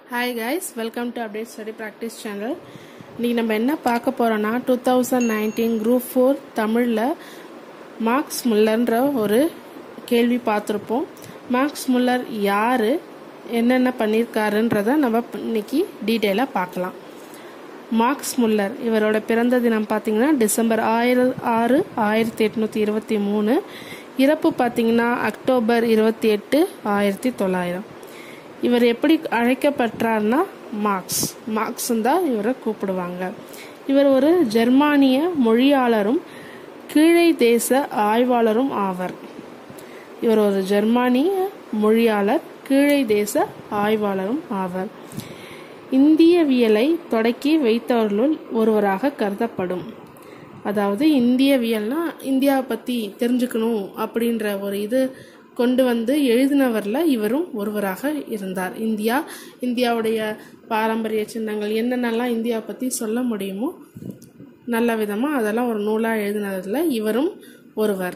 hi guys welcome to update study practice channel இன்றைக்கி நம்ம என்ன பார்க்க போகிறோன்னா two thousand nineteen group four தமிழில் மார்க்ஸ் முல்லர்ன்ற ஒரு கேள்வி பார்த்துருப்போம் மார்க்ஸ் முல்லர் யார் என்னென்ன பண்ணியிருக்காருன்றதை நம்ம இன்னைக்கு டீட்டெயிலாக பார்க்கலாம் மார்க்ஸ் முல்லர் இவரோட பிறந்த தினம் பார்த்தீங்கன்னா டிசம்பர் ஆயிர ஆறு ஆயிரத்தி எட்நூற்றி இருபத்தி மூணு இறப்பு பார்த்தீங்கன்னா அக்டோபர் இருபத்தி எட்டு ஆயிரத்தி தொள்ளாயிரம் இவர் எப்படி அழைக்கப்பட்டார்னா மார்க்ஸ் மார்க்ஸ் தான் இவரை கூப்பிடுவாங்க இவர் ஒரு ஜெர்மானிய மொழியாளரும் கீழை தேச ஆய்வாளரும் ஆவர் இவர் ஒரு ஜெர்மானிய மொழியாளர் கீழை தேச ஆய்வாளரும் ஆவர் இந்தியவியலை தொடக்கி வைத்தவர்களுள் ஒருவராக கருதப்படும் அதாவது இந்தியவியல்னா இந்தியாவை பற்றி தெரிஞ்சுக்கணும் அப்படின்ற ஒரு இது கொண்டு வந்து எழுதினவரில் இவரும் ஒருவராக இருந்தார் இந்தியா இந்தியாவுடைய பாரம்பரிய சின்னங்கள் என்னென்னலாம் இந்தியாவை பற்றி சொல்ல முடியுமோ நல்ல விதமாக அதெல்லாம் ஒரு நூலாக எழுதினதில் இவரும் ஒருவர்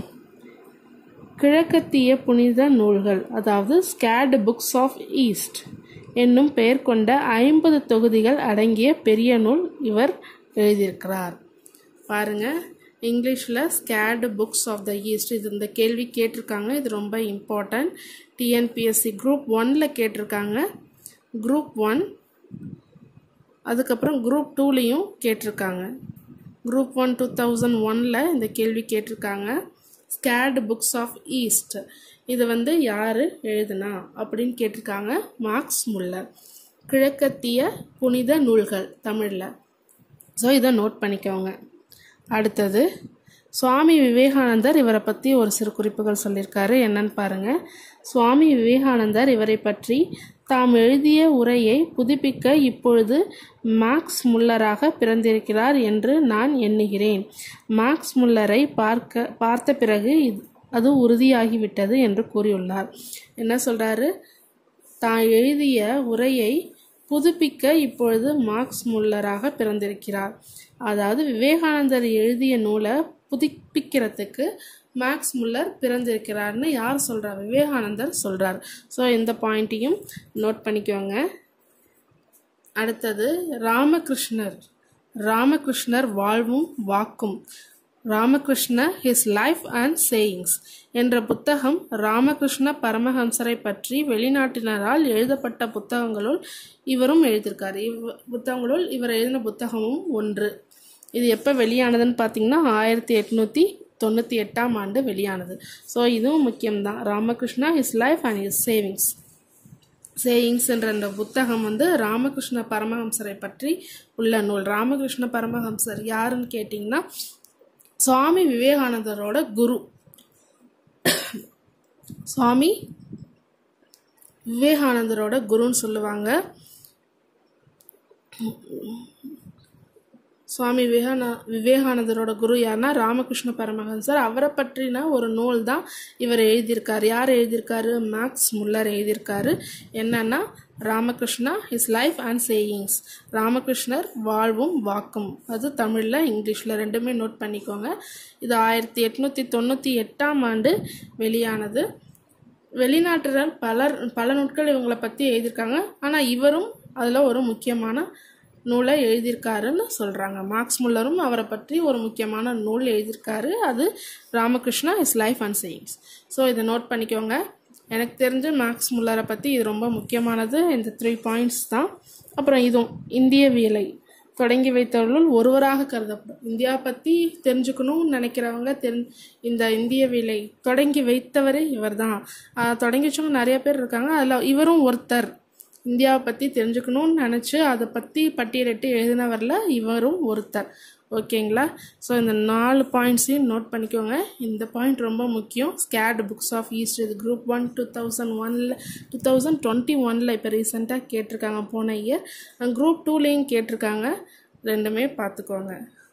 கிழக்கத்திய புனித நூல்கள் அதாவது ஸ்கேட் புக்ஸ் ஆஃப் ஈஸ்ட் என்னும் பெயர் கொண்ட ஐம்பது தொகுதிகள் அடங்கிய பெரிய நூல் இவர் எழுதியிருக்கிறார் பாருங்க இங்கிலீஷில் sacred books of the east இது இந்த கேள்வி கேட்டிருக்காங்க இது ரொம்ப இம்பார்ட்டன்ட் டிஎன்பிஎஸ்சி குரூப் ஒனில் கேட்டிருக்காங்க குரூப் ஒன் அதுக்கப்புறம் குரூப் டூலேயும் கேட்டிருக்காங்க குரூப் ஒன் டூ தௌசண்ட் ஒனில் இந்த கேள்வி கேட்டிருக்காங்க ஸ்கேடு புக்ஸ் ஆஃப் ஈஸ்ட் இது வந்து யார் எழுதுனா அப்படின்னு கேட்டிருக்காங்க மார்க்ஸ் முல்லர் கிழக்கத்திய புனித நூல்கள் தமிழில் ஸோ இதை நோட் பண்ணிக்கோங்க அடுத்தது சுவாமி விவேகானந்தர் இவரை பற்றி ஒரு சிறு குறிப்புகள் சொல்லியிருக்காரு என்னன்னு பாருங்க சுவாமி விவேகானந்தர் இவரை பற்றி தாம் எழுதிய உரையை புதுப்பிக்க இப்பொழுது மார்க்ஸ் முல்லராக பிறந்திருக்கிறார் என்று நான் எண்ணுகிறேன் மார்க்ஸ் முல்லரை பார்க்க பார்த்த பிறகு அது உறுதியாகிவிட்டது என்று கூறியுள்ளார் என்ன சொல்றாரு தான் எழுதிய உரையை புதுப்பிக்க இப்பொழுது மார்க்ஸ் முல்லராக பிறந்திருக்கிறார் அதாவது விவேகானந்தர் எழுதிய நூலை புதுப்பிக்கிறதுக்கு மேக்ஸ் முல்லர் பிறந்திருக்கிறார்னு யார் சொல்கிறார் விவேகானந்தர் சொல்கிறார் ஸோ இந்த பாயிண்ட்டையும் நோட் பண்ணிக்கோங்க அடுத்தது ராமகிருஷ்ணர் ராமகிருஷ்ணர் வாழ்வும் வாக்கும் Ramakrishna his life and sayings என்ற புத்தகம் ராமகிருஷ்ண பரமஹம்சரை பற்றி வெளிநாட்டினரால் எழுதப்பட்ட புத்தகங்களுள் இவரும் எழுதியிருக்காரு இவ் புத்தகங்களுள் இவர் எழுதின புத்தகமும் ஒன்று இது எப்போ வெளியானதுன்னு பார்த்தீங்கன்னா ஆயிரத்தி எட்நூற்றி தொண்ணூற்றி எட்டாம் ஆண்டு வெளியானது ஸோ இதுவும் முக்கியம்தான் Ramakrishna his life and his savings sayings என்ற அந்த புத்தகம் வந்து ராமகிருஷ்ண பரமஹம்சரை பற்றி உள்ள நூல் ராமகிருஷ்ண பரமஹம்சர் யாருன்னு கேட்டிங்கன்னா சுவாமி விவேகானந்தரோட குரு சுவாமி விவேகானந்தரோட குருன்னு சொல்லுவாங்க சுவாமி விவேகான விவேகானந்தரோட குரு யாருன்னா ராமகிருஷ்ண பரமஹம்சர் அவரை பற்றின ஒரு நூல் தான் இவர் எழுதியிருக்காரு யார் எழுதியிருக்காரு மேக்ஸ் முல்லர் எழுதியிருக்காரு என்னன்னா Ramakrishna his life and sayings ராமகிருஷ்ணர் வாழ்வும் வாக்கும் அது தமிழில் இங்கிலீஷில் ரெண்டுமே நோட் பண்ணிக்கோங்க இது ஆயிரத்தி எட்நூற்றி தொண்ணூற்றி எட்டாம் ஆண்டு வெளியானது வெளிநாட்டினர் பலர் பல நூட்கள் இவங்களை பற்றி எழுதியிருக்காங்க ஆனால் இவரும் அதில் ஒரு முக்கியமான நூலை எழுதியிருக்காருன்னு சொல்கிறாங்க மார்க்ஸ் முல்லரும் அவரை பற்றி ஒரு முக்கியமான நூல் எழுதியிருக்காரு அது Ramakrishna is life and sayings so இதை நோட் பண்ணிக்கோங்க எனக்கு தெரிஞ்ச மார்க்ஸ் முல்லரை பற்றி இது ரொம்ப முக்கியமானது இந்த த்ரீ பாயிண்ட்ஸ் தான் அப்புறம் இதுவும் இந்தியவியலை தொடங்கி வைத்தவர்களுள் ஒருவராக கருதப்படும் இந்தியா பற்றி தெரிஞ்சுக்கணும்னு நினைக்கிறவங்க தெரி இந்த இந்தியவியலை தொடங்கி வைத்தவரே இவர் தான் தொடங்கி வச்சவங்க நிறைய பேர் இருக்காங்க அதில் இவரும் ஒருத்தர் இந்தியாவை பற்றி தெரிஞ்சுக்கணும்னு நினச்சி அதை பற்றி பட்டியலிட்டு எழுதினவரில் இவரும் ஒருத்தர் ஓகேங்களா ஸோ இந்த நாலு பாயிண்ட்ஸையும் நோட் பண்ணிக்கோங்க இந்த பாயிண்ட் ரொம்ப முக்கியம் ஸ்கேட் புக்ஸ் ஆஃப் ஈஸ்ட் இது குரூப் ஒன் டூ தௌசண்ட் ஒனில் டூ தௌசண்ட் டுவெண்ட்டி ஒனில் இப்போ ரீசெண்டாக கேட்டிருக்காங்க போன இயர் குரூப் டூலேயும் கேட்டிருக்காங்க ரெண்டுமே பார்த்துக்கோங்க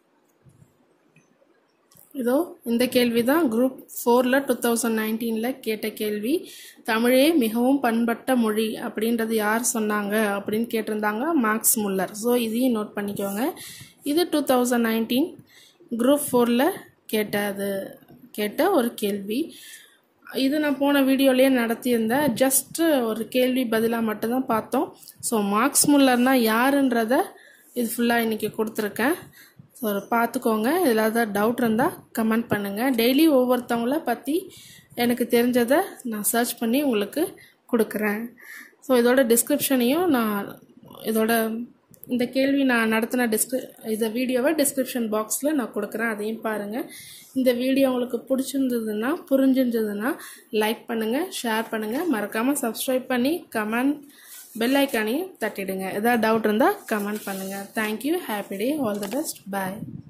இதோ இந்த கேள்வி தான் குரூப் ஃபோரில் டூ தௌசண்ட் நைன்டீனில் கேட்ட கேள்வி தமிழே மிகவும் பண்பட்ட மொழி அப்படின்றது யார் சொன்னாங்க அப்படின்னு கேட்டிருந்தாங்க மார்க்ஸ் முல்லர் ஸோ இதையும் நோட் பண்ணிக்கோங்க இது டூ தௌசண்ட் நைன்டீன் குரூப் ஃபோரில் கேட்டது கேட்ட ஒரு கேள்வி இது நான் போன வீடியோலேயே நடத்தியிருந்தேன் ஜஸ்ட்டு ஒரு கேள்வி பதிலாக மட்டும்தான் பார்த்தோம் ஸோ மார்க்ஸ் முல்லர்னா யாருன்றத இது ஃபுல்லாக இன்றைக்கி கொடுத்துருக்கேன் ஸோ பார்த்துக்கோங்க இதில் ஏதாவது டவுட் இருந்தால் கமெண்ட் பண்ணுங்கள் டெய்லி ஒவ்வொருத்தவங்கள பற்றி எனக்கு தெரிஞ்சதை நான் சர்ச் பண்ணி உங்களுக்கு கொடுக்குறேன் ஸோ இதோட டிஸ்கிரிப்ஷனையும் நான் இதோட இந்த கேள்வி நான் நடத்தின டிஸ்கிரி இந்த வீடியோவை டிஸ்கிரிப்ஷன் பாக்ஸில் நான் கொடுக்குறேன் அதையும் பாருங்கள் இந்த வீடியோ உங்களுக்கு பிடிச்சிருந்ததுன்னா புரிஞ்சிருந்ததுன்னா லைக் பண்ணுங்கள் ஷேர் பண்ணுங்கள் மறக்காமல் சப்ஸ்கிரைப் பண்ணி கமெண்ட் பெல் ஐக்கானையும் தட்டிடுங்க எதாவது டவுட் இருந்தால் கமெண்ட் பண்ணுங்கள் thank you happy day all the best bye